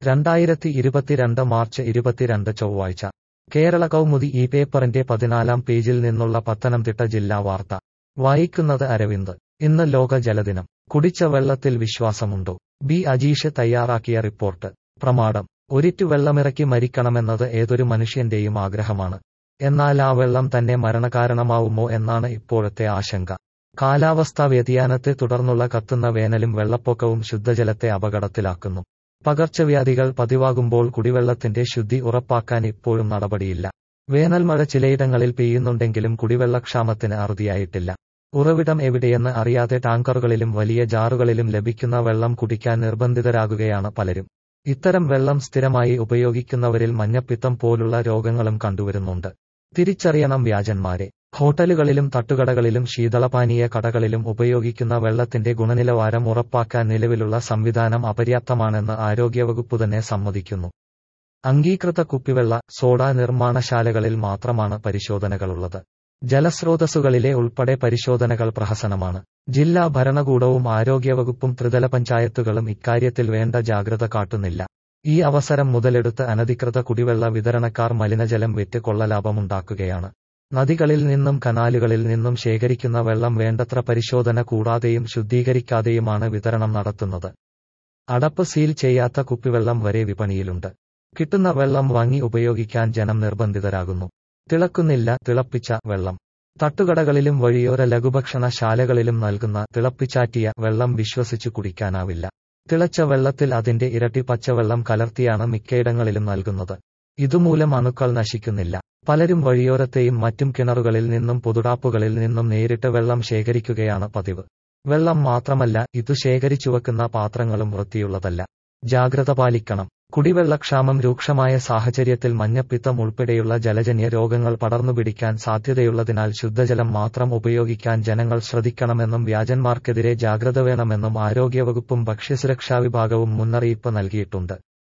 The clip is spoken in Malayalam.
രണ്ടായിരത്തി ഇരുപത്തിരണ്ട് മാർച്ച് ഇരുപത്തിരണ്ട് ചൊവ്വാഴ്ച കേരള കൗമുദി ഈ പേപ്പറിന്റെ പതിനാലാം പേജിൽ നിന്നുള്ള പത്തനംതിട്ട ജില്ലാ വാർത്ത വായിക്കുന്നത് അരവിന്ദ് ഇന്ന് ലോക ജലദിനം കുടിച്ച വെള്ളത്തിൽ വിശ്വാസമുണ്ടോ ബി അജീഷ് തയ്യാറാക്കിയ റിപ്പോർട്ട് പ്രമാണം ഒരിറ്റു വെള്ളമിറക്കി മരിക്കണമെന്നത് ഏതൊരു മനുഷ്യന്റെയും ആഗ്രഹമാണ് എന്നാൽ ആ വെള്ളം തന്നെ മരണകാരണമാവുമോ എന്നാണ് ഇപ്പോഴത്തെ ആശങ്ക കാലാവസ്ഥാ വ്യതിയാനത്തെ തുടർന്നുള്ള കത്തുന്ന വേനലും വെള്ളപ്പൊക്കവും ശുദ്ധജലത്തെ അപകടത്തിലാക്കുന്നു പകർച്ചവ്യാധികൾ പതിവാകുമ്പോൾ കുടിവെള്ളത്തിന്റെ ശുദ്ധി ഉറപ്പാക്കാൻ ഇപ്പോഴും നടപടിയില്ല വേനൽമഴ ചിലയിടങ്ങളിൽ പെയ്യുന്നുണ്ടെങ്കിലും കുടിവെള്ളക്ഷാമത്തിന് അറുതിയായിട്ടില്ല ഉറവിടം എവിടെയെന്ന് അറിയാതെ ടാങ്കറുകളിലും വലിയ ജാറുകളിലും ലഭിക്കുന്ന വെള്ളം കുടിക്കാൻ നിർബന്ധിതരാകുകയാണ് പലരും ഇത്തരം വെള്ളം സ്ഥിരമായി ഉപയോഗിക്കുന്നവരിൽ മഞ്ഞപ്പിത്തം പോലുള്ള രോഗങ്ങളും കണ്ടുവരുന്നുണ്ട് തിരിച്ചറിയണം വ്യാജന്മാരെ ഹോട്ടലുകളിലും തട്ടുകടകളിലും ശീതളപാനീയ കടകളിലും ഉപയോഗിക്കുന്ന വെള്ളത്തിന്റെ ഗുണനിലവാരം ഉറപ്പാക്കാൻ നിലവിലുള്ള സംവിധാനം അപര്യാപ്തമാണെന്ന് ആരോഗ്യവകുപ്പ് തന്നെ സമ്മതിക്കുന്നു അംഗീകൃത കുപ്പിവെള്ള സോഡ നിർമ്മാണശാലകളിൽ മാത്രമാണ് പരിശോധനകളുള്ളത് ജലസ്രോതസ്സുകളിലെ ഉൾപ്പെടെ പരിശോധനകൾ പ്രഹസനമാണ് ജില്ലാ ഭരണകൂടവും ആരോഗ്യവകുപ്പും ത്രിതല പഞ്ചായത്തുകളും ഇക്കാര്യത്തിൽ വേണ്ട ജാഗ്രത കാട്ടുന്നില്ല ഈ അവസരം മുതലെടുത്ത് അനധികൃത കുടിവെള്ള വിതരണക്കാർ മലിനജലം വിറ്റ് കൊള്ളലാഭമുണ്ടാക്കുകയാണ് നദികളിൽ നിന്നും കനാലുകളിൽ നിന്നും ശേഖരിക്കുന്ന വെള്ളം വേണ്ടത്ര പരിശോധന കൂടാതെയും ശുദ്ധീകരിക്കാതെയുമാണ് വിതരണം നടത്തുന്നത് അടപ്പ് സീൽ ചെയ്യാത്ത കുപ്പിവെള്ളം വരെ വിപണിയിലുണ്ട് കിട്ടുന്ന വെള്ളം വാങ്ങി ഉപയോഗിക്കാൻ ജനം നിർബന്ധിതരാകുന്നു തിളക്കുന്നില്ല തിളപ്പിച്ച വെള്ളം തട്ടുകടകളിലും വഴിയോര ലഘുഭക്ഷണ ശാലകളിലും നൽകുന്ന തിളപ്പിച്ചാറ്റിയ വെള്ളം വിശ്വസിച്ചു കുടിക്കാനാവില്ല തിളച്ച വെള്ളത്തിൽ അതിന്റെ ഇരട്ടി പച്ചവെള്ളം കലർത്തിയാണ് മിക്കയിടങ്ങളിലും നൽകുന്നത് ഇതുമൂലം അണുക്കൾ നശിക്കുന്നില്ല പലരും വഴിയോരത്തെയും മറ്റും കിണറുകളിൽ നിന്നും പൊതുടാപ്പുകളിൽ നിന്നും നേരിട്ട് വെള്ളം ശേഖരിക്കുകയാണ് പതിവ് വെള്ളം മാത്രമല്ല ഇതു ശേഖരിച്ചുവെക്കുന്ന പാത്രങ്ങളും വൃത്തിയുള്ളതല്ല ജാഗ്രത പാലിക്കണം കുടിവെള്ളക്ഷാമം രൂക്ഷമായ സാഹചര്യത്തിൽ മഞ്ഞപ്പിത്തം ഉൾപ്പെടെയുള്ള ജലജന്യ രോഗങ്ങൾ പടർന്നുപിടിക്കാൻ സാധ്യതയുള്ളതിനാൽ ശുദ്ധജലം മാത്രം ഉപയോഗിക്കാൻ ജനങ്ങൾ ശ്രദ്ധിക്കണമെന്നും വ്യാജന്മാർക്കെതിരെ ജാഗ്രത വേണമെന്നും ആരോഗ്യവകുപ്പും ഭക്ഷ്യസുരക്ഷാ വിഭാഗവും മുന്നറിയിപ്പ് നൽകിയിട്ടുണ്ട്